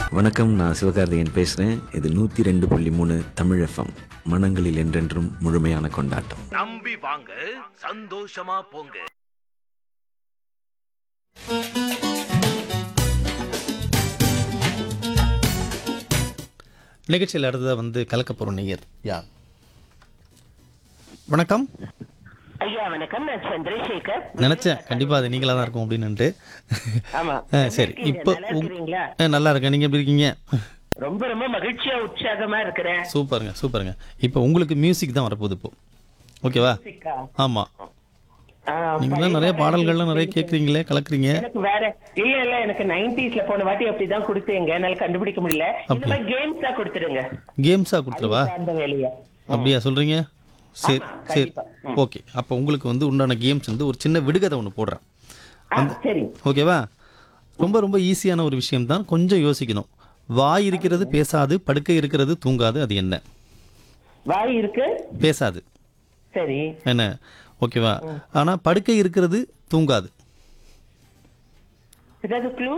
வணக்கம் நான் சிவகார்த்திகேயன் பேசுகிறேன் இது நூற்றி ரெண்டு புள்ளி மூணு தமிழ் எஃப்எம் மனங்களில் என்றென்றும் முழுமையான கொண்டாட்டம் நம்பி வாங்க சந்தோஷமா போங்க நிகழ்ச்சியில் அடுத்ததாக வந்து கலக்க போகிற நேயர் யார் வணக்கம் ஐயா வணக்கம் நான் சந்திரசேகர் நினச்சேன் கண்டிப்பாக அது நீங்களாக தான் இருக்கும் அப்படின்னுட்டு ஆமா ஆ, சரி எப்படி இப்போ இருக்கீங்க? நல்லா இருக்கிறீங்களா? ஆ, நல்லா இருக்கேன் நீங்கள் எப்படி இருக்கீங்க ரொம்ப ரொம்ப மகிழ்ச்சியா உற்சாகமா இருக்கிறேன் சூப்பருங்க சூப்பருங்க இப்போ உங்களுக்கு மியூசிக் தான் வரப்போகுது இப்போ ஓகேவா சிக்கா. ஆமாம் ஆ, நீங்களாம் நிறைய பழைய பாடல்கள்லாம் நிறைய கேட்குறீங்களே கலக்குறீங்க எனக்கு வேற இல்ல இல்ல எனக்கு நைன்டிஸ்ல போன வாட்டி அப்படிதான் கொடுத்தீங்க என்னால கண்டுபிடிக்க முடியல இந்த மாதிரி கேம்ஸ் தான் கொடுத்துருங்க கேம்ஸாக கொடுத்துருவா அந்த வேலையை அப்படியா சொல்கிறீங்க சரி ஆமா, சரி கண்டிப்பா. ஓகே அப்போ உங்களுக்கு வந்து உண்டான கேம்ஸ் வந்து ஒரு சின்ன விடுகதை ஒன்று போடுறேன் ஆ, சரி ஓகேவா ரொம்ப ரொம்ப ஈஸியான ஒரு விஷயம்தான் கொஞ்சம் யோசிக்கணும் வாய் இருக்கிறது பேசாது படுக்கை இருக்கிறது தூங்காது அது என்ன வாய் இருக்கு பேசாது சரி என்ன ஓகேவா ஆனால் படுக்கை இருக்கிறது தூங்காது ஏதாவது க்ளூ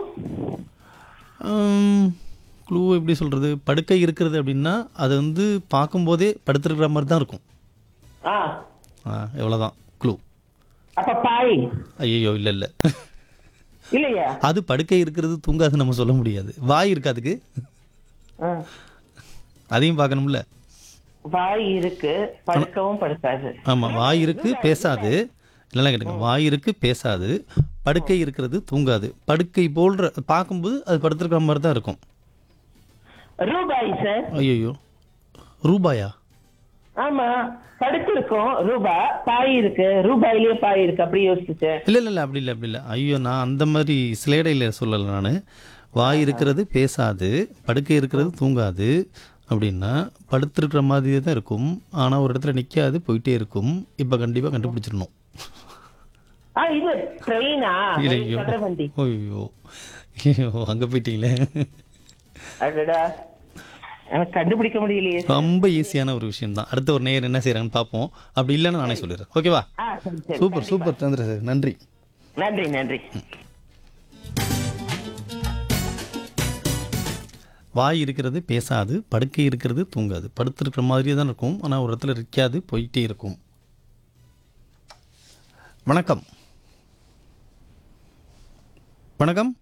க்ளூ எப்படி சொல்கிறது படுக்கை இருக்கிறது அப்படின்னா அது வந்து பார்க்கும்போதே படுத்துருக்கிற மாதிரி தான் இருக்கும் ஆ ஆ எவ்வளோதான் க்ளூ அப்ப பாய் ஐயோ இல்லை இல்லை இல்லையா அது படுக்கை இருக்கிறது தூங்காது நம்ம சொல்ல முடியாது வாய் இருக்காதுக்கு ஆ. அதையும் பார்க்கணும்ல வாய் இருக்கு படுக்கவும் படுக்காது ஆமாம் வாய் இருக்கு பேசாது இல்லைன்னா கேட்டுங்க வாய் இருக்கு பேசாது படுக்கை இருக்கிறது தூங்காது படுக்கை போல்ற பார்க்கும்போது அது படுத்துருக்கிற மாதிரி தான் இருக்கும் ரூபாய் சார் ஐயோ ரூபாயா ஆமா படுத்திருக்கோம் ரூபா பாய் இருக்கு ரூபாயிலேயே பாய் இருக்கு அப்படி யோசிச்சுட்டேன் இல்லை இல்லை இல்லை அப்படி இல்லை அப்படி இல்லை ஐயோ நான் அந்த மாதிரி சிலேடையில் சொல்லலை நான் வாய் இருக்கிறது பேசாது படுக்கை இருக்கிறது தூங்காது அப்படின்னா படுத்திருக்கிற மாதிரியே தான் இருக்கும் ஆனால் ஒரு இடத்துல நிற்காது போயிட்டே இருக்கும் இப்போ கண்டிப்பாக கண்டுபிடிச்சிடணும் ஆ இது ட்ரெயினா ஐயோ வண்டி ஐயோ ஐயோ அங்கே போயிட்டீங்களே அடடா எனக்கு கண்டுபிடிக்க முடியலையே ரொம்ப ஈஸியான ஒரு விஷயம் தான் அடுத்த ஒரு நேயர் என்ன செய்கிறாங்கன்னு பார்ப்போம் அப்படி இல்லைன்னு நானே சொல்லிடுறேன் ஓகேவா ஆ சரி சரி சூப்பர் சூப்பர் சந்திர சார் நன்றி நன்றி நன்றி வாய் இருக்கிறது பேசாது படுக்கை இருக்கிறது தூங்காது படுத்திருக்கிற மாதிரியே தான் இருக்கும் ஆனால் ஒரு இடத்துல இருக்காது போயிட்டே இருக்கும் வணக்கம் வணக்கம்